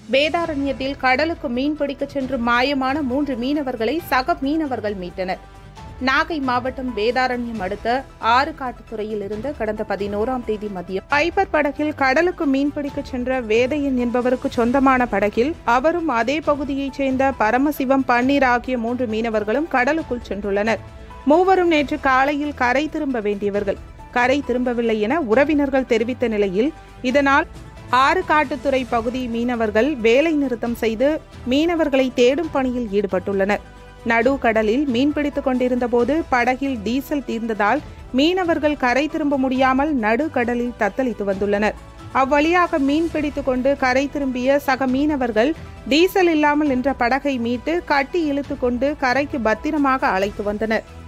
வேதாரண்யத்தில் கடலுக்கு மீன்பிடிக்க சென்று மாயமான மூன்று மீனவர்களை சக மீனவர்கள் மீட்டனர் நாகை மாவட்டம் வேதாரண்யம் அடுத்த ஆறு காட்டுத்துறையில் இருந்து கடந்த பதினோராம் தேதி மதியம் பைபர் படகில் கடலுக்கு மீன்பிடிக்க சென்ற வேதையன் என்பவருக்கு சொந்தமான படகில் அவரும் அதே பகுதியைச் சேர்ந்த பரமசிவம் பன்னீர் ஆகிய மூன்று மீனவர்களும் கடலுக்குள் சென்றுள்ளனர் மூவரும் நேற்று காலையில் கரை திரும்ப வேண்டியவர்கள் கரை திரும்பவில்லை என உறவினர்கள் தெரிவித்த நிலையில் இதனால் ஆறு காட்டுத்துறை பகுதி மீனவர்கள் வேலை நிறுத்தம் செய்து மீனவர்களை தேடும் பணியில் ஈடுபட்டுள்ளனர் நடு கடலில் மீன்பிடித்துக் கொண்டிருந்த போது படகில் டீசல் தீர்ந்ததால் மீனவர்கள் கரை திரும்ப முடியாமல் நடு கடலில் தத்தளித்து வந்துள்ளனர் அவ்வழியாக மீன் பிடித்துக் கொண்டு கரை திரும்பிய சக மீனவர்கள் டீசல் இல்லாமல் நின்ற படகை மீட்டு கட்டி இழுத்து கொண்டு கரைக்கு பத்திரமாக அழைத்து வந்தனர்